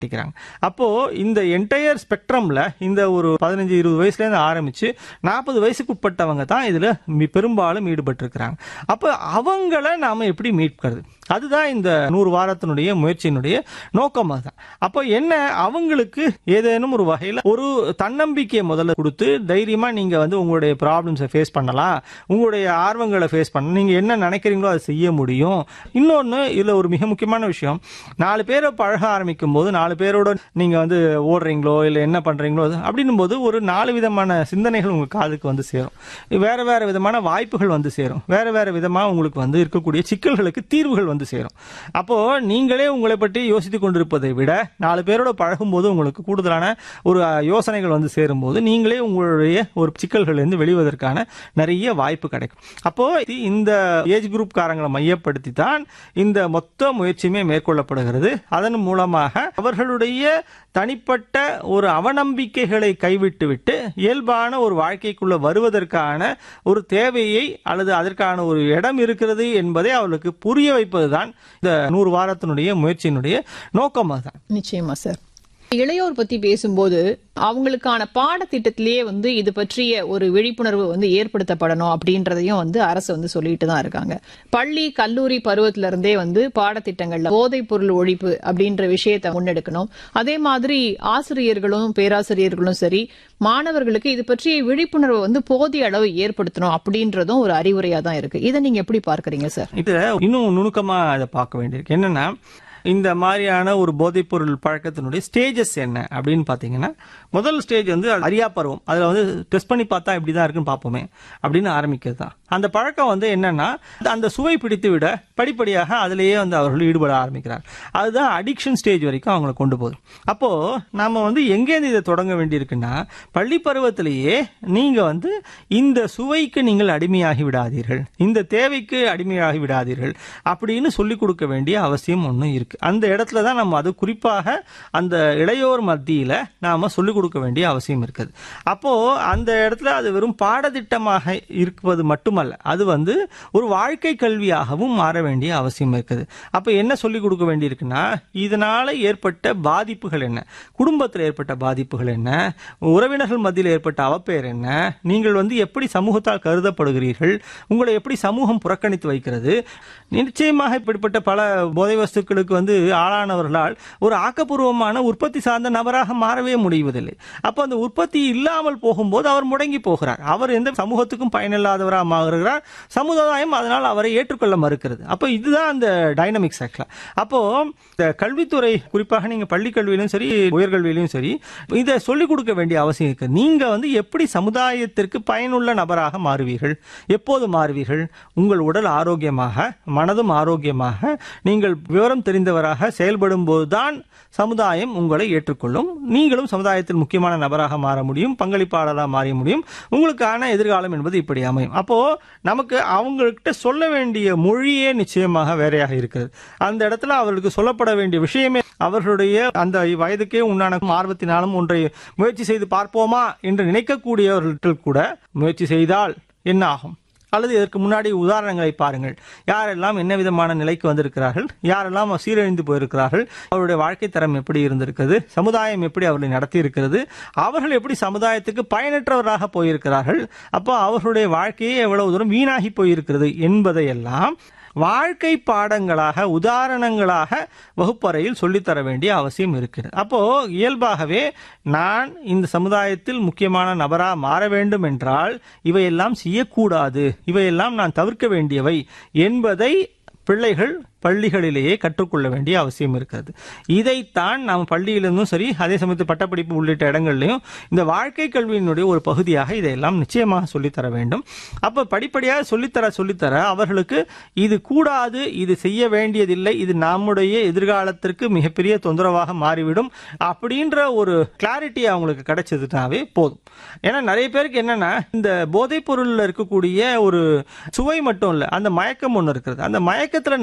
மாட்டிக்கிறாங்க அப்போ இந்த என்டையர் ஸ்பெக்ட்ரம்ல இந்த ஒரு பதினஞ்சு இருபது வயசுல இருந்து ஆரம்பிச்சு நாற்பது வயசுக்கு உட்பட்டவங்க தான் இதுல மி- பெரும்பாலும் ஈடுபட்டு இருக்கிறாங்க அப்போ அவங்கள நாம எப்படி மீட்கிறது அதுதான் இந்த நூறு வாரத்தினுடைய முயற்சியினுடைய நோக்கம் அதுதான் அப்போ என்ன அவங்களுக்கு ஏதேனும் ஒரு வகையில் ஒரு தன்னம்பிக்கையை முதல்ல கொடுத்து தைரியமா நீங்க வந்து உங்களுடைய ப்ராப்ளம்ஸை ஃபேஸ் பண்ணலாம் உங்களுடைய ஆர்வங்களை ஃபேஸ் பண்ண நீங்க என்ன நினைக்கிறீங்களோ அதை செய்ய முடியும் இன்னொன்று இதுல ஒரு மிக முக்கியமான விஷயம் நாலு பேரை பழக ஆரம்பிக்கும் போது நாலு பேரோட நீங்க வந்து ஓடுறீங்களோ இல்லை என்ன பண்றீங்களோ அது அப்படின்னும் போது ஒரு நாலு விதமான சிந்தனைகள் உங்க காதுக்கு வந்து சேரும் வேற வேற விதமான வாய்ப்புகள் வந்து சேரும் வேற வேற விதமா உங்களுக்கு வந்து இருக்கக்கூடிய சிக்கல்களுக்கு தீர்வுகள் வந்து சேரும் அப்போ நீங்களே உங்களை பற்றி யோசித்துக் கொண்டிருப்பதை விட நாலு பேரோட பழகும்போது உங்களுக்கு கூடுதலான ஒரு அஹ், யோசனைகள் வந்து சேரும்போது நீங்களே உங்களுடைய ஒரு சிக்கல்களிலிருந்து வெளிவதற்கான நிறைய வாய்ப்பு கிடைக்கும் அப்போ இது இந்த ஏஜ் குரூப் காரங்களை மையப்படுத்தி தான் இந்த மொத்த முயற்சியுமே மேற்கொள்ளப்படுகிறது அதன் மூலமாக அவர்களுடைய தனிப்பட்ட ஒரு அவநம்பிக்கைகளை கைவிட்டுவிட்டு இயல்பான ஒரு வாழ்க்கைக்குள்ள வருவதற்கான ஒரு தேவையை அல்லது அதற்கான ஒரு இடம் இருக்கிறது என்பதை அவர்களுக்கு புரிய வைப்பதுதான் இந்த நூறு வாரத்தினுடைய முயற்சியினுடைய நோக்கம் அதுதான் நிச்சயமா சார் இளையோர் பத்தி பேசும்போது அவங்களுக்கான பாடத்திட்டத்திலேயே வந்து இது பற்றிய ஒரு விழிப்புணர்வு வந்து ஏற்படுத்தப்படணும் அப்படின்றதையும் வந்து அரசு வந்து சொல்லிட்டு தான் இருக்காங்க பள்ளி கல்லூரி பருவத்தில இருந்தே வந்து பாடத்திட்டங்கள்ல போதைப் பொருள் ஒழிப்பு அப்படின்ற விஷயத்தை முன்னெடுக்கணும் அதே மாதிரி ஆசிரியர்களும் பேராசிரியர்களும் சரி மாணவர்களுக்கு இது பற்றிய விழிப்புணர்வை வந்து போதிய அளவு ஏற்படுத்தணும் அப்படின்றதும் ஒரு அறிவுரையா தான் இருக்கு இதை நீங்க எப்படி பார்க்கறீங்க சார் இதுல இன்னும் நுணுக்கமா அதை பார்க்க வேண்டியிருக்கு என்னன்னா இந்த மாதிரியான ஒரு போதைப்பொருள் பழக்கத்தினுடைய ஸ்டேஜஸ் என்ன அப்படின்னு பார்த்தீங்கன்னா முதல் ஸ்டேஜ் வந்து அறியா பருவம் அதில் வந்து டெஸ்ட் பண்ணி பார்த்தா இப்படி தான் இருக்குன்னு பார்ப்போமே அப்படின்னு ஆரம்பிக்கிறது தான் அந்த பழக்கம் வந்து என்னன்னா அந்த சுவை பிடித்து விட படிப்படியாக அதிலேயே வந்து அவர்கள் ஈடுபட ஆரம்பிக்கிறார் அதுதான் அடிக்ஷன் ஸ்டேஜ் வரைக்கும் அவங்களை கொண்டு போகுது அப்போ நாம வந்து எங்கேருந்து இதை தொடங்க வேண்டியிருக்குன்னா பள்ளி பருவத்திலேயே நீங்க வந்து இந்த சுவைக்கு நீங்கள் அடிமையாகி விடாதீர்கள் இந்த தேவைக்கு அடிமையாகி விடாதீர்கள் அப்படின்னு சொல்லிக் கொடுக்க வேண்டிய அவசியம் ஒன்று இருக்கு அந்த இடத்துல தான் நம்ம அது குறிப்பாக அந்த இளையோர் மத்தியில நாம சொல்லிக் கொடுக்க வேண்டிய அவசியம் இருக்குது அப்போ அந்த இடத்துல அது வெறும் பாடத்திட்டமாக இருப்பது மட்டுமல்ல அது வந்து ஒரு வாழ்க்கை கல்வியாகவும் மாற வேண்டிய அவசியம் இருக்குது அப்ப என்ன சொல்லிக் கொடுக்க வேண்டியிருக்குன்னா இதனால ஏற்பட்ட பாதிப்புகள் என்ன குடும்பத்தில் ஏற்பட்ட பாதிப்புகள் என்ன உறவினர்கள் மத்தியில் ஏற்பட்ட அவப்பெயர் என்ன நீங்கள் வந்து எப்படி சமூகத்தால் கருதப்படுகிறீர்கள் உங்களை எப்படி சமூகம் புறக்கணித்து வைக்கிறது நிச்சயமாக இப்படிப்பட்ட பல போதை வஸ்துக்களுக்கு வந்து ஆளானவர்களால் ஒரு ஆக்கப்பூர்வமான உற்பத்தி சார்ந்த நபராக மாறவே முடிவதில்லை அப்போ அந்த உற்பத்தி இல்லாமல் போகும்போது அவர் முடங்கி போகிறார் அவர் எந்த சமூகத்துக்கும் பயனில்லாதவராக மாறுகிறார் சமுதாயம் அதனால் அவரை ஏற்றுக்கொள்ள மறுக்கிறது அப்போ இதுதான் அந்த டைனமிக்ஸ் ஆக்சுவலா அப்போ இந்த கல்வித்துறை குறிப்பாக நீங்க பள்ளி கல்வியிலும் சரி உயர்கல்வியிலும் சரி இதை சொல்லிக் கொடுக்க வேண்டிய அவசியம் இருக்கு நீங்க வந்து எப்படி சமுதாயத்திற்கு பயனுள்ள நபராக மாறுவீர்கள் எப்போது மாறுவீர்கள் உங்கள் உடல் ஆரோக்கியமாக மனதும் ஆரோக்கியமாக நீங்கள் விவரம் தெரிந்தவராக செயல்படும் போதுதான் சமுதாயம் உங்களை ஏற்றுக்கொள்ளும் நீங்களும் சமுதாயத்தில் முக்கியமான நபராக மாற முடியும் பங்களிப்பாளராக மாற முடியும் உங்களுக்கான எதிர்காலம் என்பது இப்படி அமையும் அப்போ நமக்கு அவங்ககிட்ட சொல்ல வேண்டிய மொழியே நிச்சயமாக வேறையாக இருக்கிறது அந்த இடத்துல அவர்களுக்கு சொல்லப்பட வேண்டிய விஷயமே அவர்களுடைய அந்த வயதுக்கே உண்டான ஆர்வத்தினாலும் ஒன்றை முயற்சி செய்து பார்ப்போமா என்று நினைக்கக்கூடியவர்கள் கூட முயற்சி செய்தால் என்ன ஆகும் அல்லது இதற்கு முன்னாடி உதாரணங்களை பாருங்கள் யாரெல்லாம் என்ன விதமான நிலைக்கு வந்திருக்கிறார்கள் யாரெல்லாம் சீரழிந்து போயிருக்கிறார்கள் அவருடைய வாழ்க்கை தரம் எப்படி இருந்திருக்கிறது சமுதாயம் எப்படி அவர்களை நடத்தி இருக்கிறது அவர்கள் எப்படி சமுதாயத்துக்கு பயனற்றவராக போயிருக்கிறார்கள் அப்போ அவர்களுடைய வாழ்க்கையே எவ்வளவு தூரம் வீணாகி போயிருக்கிறது என்பதையெல்லாம் வாழ்க்கை பாடங்களாக உதாரணங்களாக வகுப்பறையில் சொல்லித்தர வேண்டிய அவசியம் இருக்கிறது அப்போ இயல்பாகவே நான் இந்த சமுதாயத்தில் முக்கியமான நபராக மாற வேண்டும் என்றால் இவையெல்லாம் செய்யக்கூடாது இவையெல்லாம் நான் தவிர்க்க வேண்டியவை என்பதை பிள்ளைகள் பள்ளிகளிலேயே கற்றுக்கொள்ள வேண்டிய அவசியம் இருக்கிறது இதைத்தான் நாம் பள்ளியிலிருந்தும் சரி அதே சமயத்தில் பட்டப்படிப்பு உள்ளிட்ட இடங்கள்லையும் இந்த வாழ்க்கை கல்வியினுடைய ஒரு பகுதியாக இதையெல்லாம் நிச்சயமாக சொல்லித்தர வேண்டும் அப்ப படிப்படியாக சொல்லித்தர சொல்லித்தர அவர்களுக்கு இது கூடாது இது செய்ய வேண்டியதில்லை இது நம்முடைய எதிர்காலத்திற்கு மிகப்பெரிய தொந்தரவாக மாறிவிடும் அப்படின்ற ஒரு கிளாரிட்டி அவங்களுக்கு கிடைச்சதுனாவே போதும் ஏன்னா நிறைய பேருக்கு என்னன்னா இந்த போதைப் பொருள்ல இருக்கக்கூடிய ஒரு சுவை மட்டும் இல்லை அந்த மயக்கம் ஒன்று இருக்கிறது அந்த மயக்கத்துல நிறைய பேர்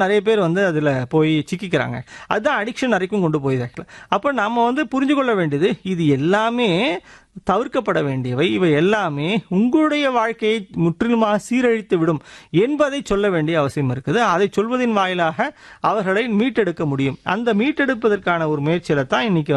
வந்து அதுல போய் சிக்கிக்கிறாங்க அதுதான் அடிக்ஷன் வரைக்கும் கொண்டு போய் அப்ப நாம வந்து புரிஞ்சு கொள்ள வேண்டியது இது எல்லாமே தவிர்க்கப்பட வேண்டியவை இவை எல்லாமே உங்களுடைய வாழ்க்கையை முற்றிலுமாக சீரழித்து விடும் என்பதை சொல்ல வேண்டிய அவசியம் இருக்குது அதை சொல்வதன் வாயிலாக அவர்களை மீட்டெடுக்க முடியும் அந்த மீட்டெடுப்பதற்கான ஒரு முயற்சியில தான் இன்னைக்கு